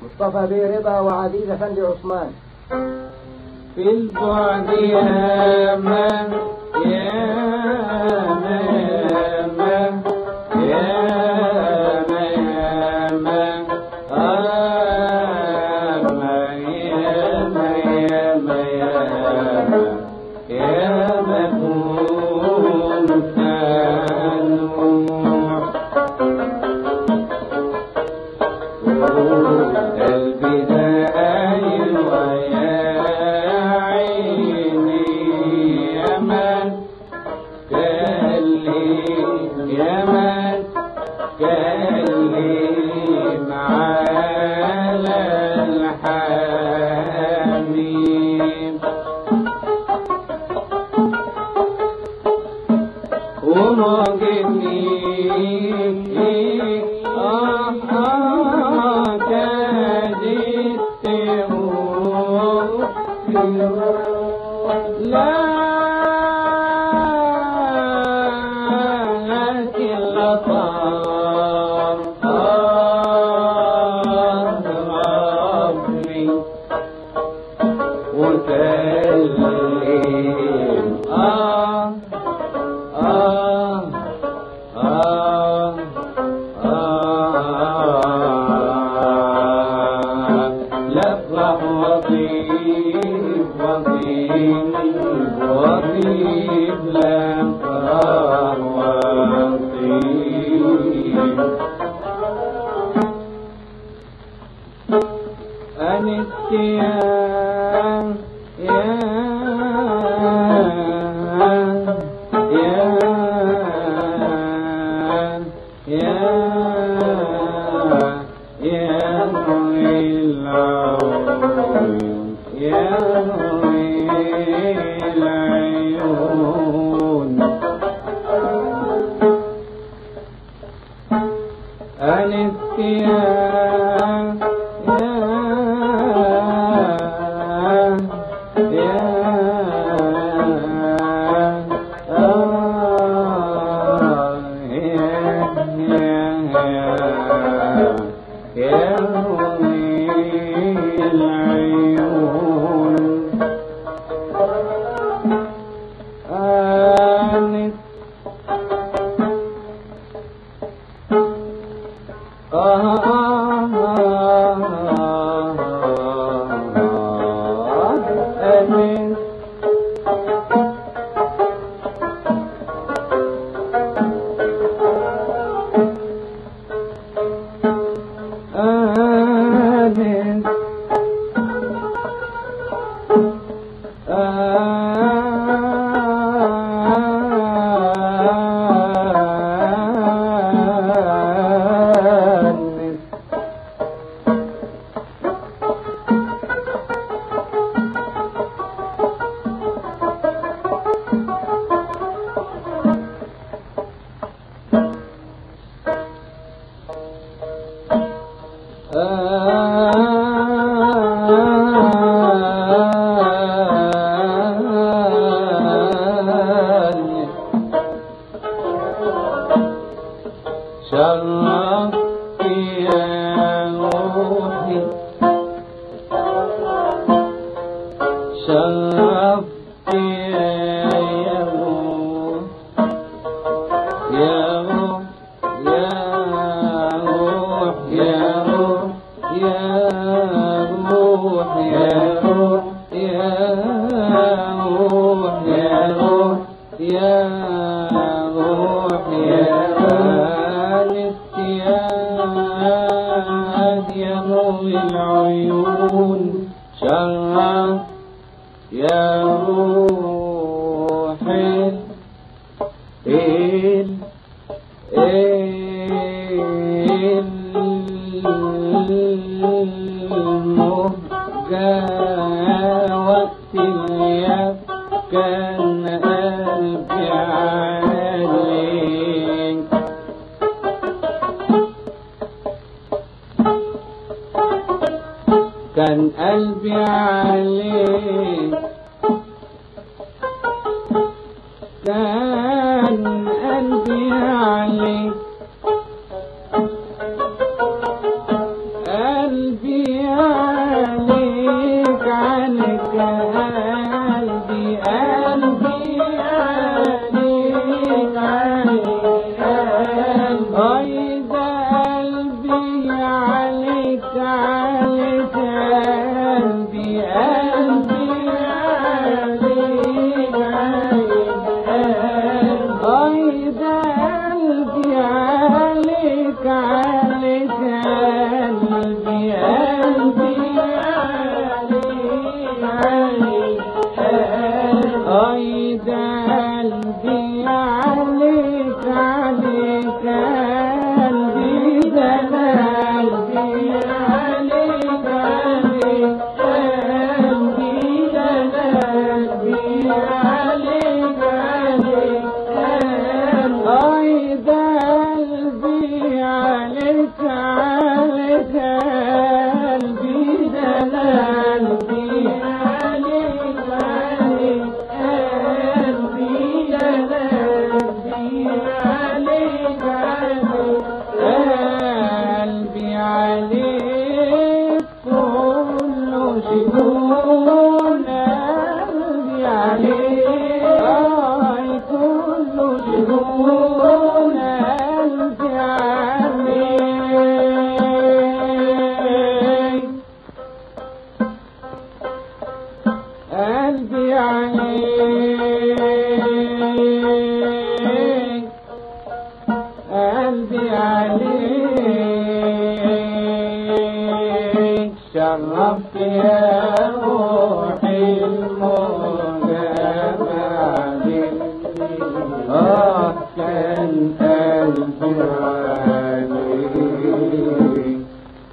مصطفى بيه رضا وعزيز افندي عثمان في البعد يا من يا من يا من يا من آه من يا من يا من يا من يا من سنوح قلبي داير ويا عيني يا من قال لي يا من قال لي على الحميم وموقفني آه آه كادت تروح لا لكن لطام آه ربي وكلم آه آه آه آه لفرح وطيب وطيب وطيب لفرح وطيب أنت يا يا يا يا يا العيون يا العيون أنت يا يا يا آه يا يا يا العيون آنس آنس آنس آنس آنس شرفت يا روحي شرفت يا روح يا روح يا روح يا روح يا روح يا روح يا روح يا روح يا روح يا الاستياد يا نور العيون شرف يا روح ال المهجة وقت الياب كان قلبي عليك كان قلبي عليك كان قلبي عليك قلبي عليك عنك قلبي قلبي عليك عنك قلبي قلبي عليك عليك قلبي قلبي عليك عليك قلبي عليك عليك قلبي قلبي عليك قلبي عليك عليك قلبي ده قلبي عليك عليك قلبي ده قلبي عليك عليك قلبي قلبي عليك عليك قلبي ده قلبي عليك عليك قلبي ده قلبي عليك قلبي عليك كله شجون قلبي عليك آه كله شجون قلبي عليك قلبي عليك قلبي عليك شرفت يا روحي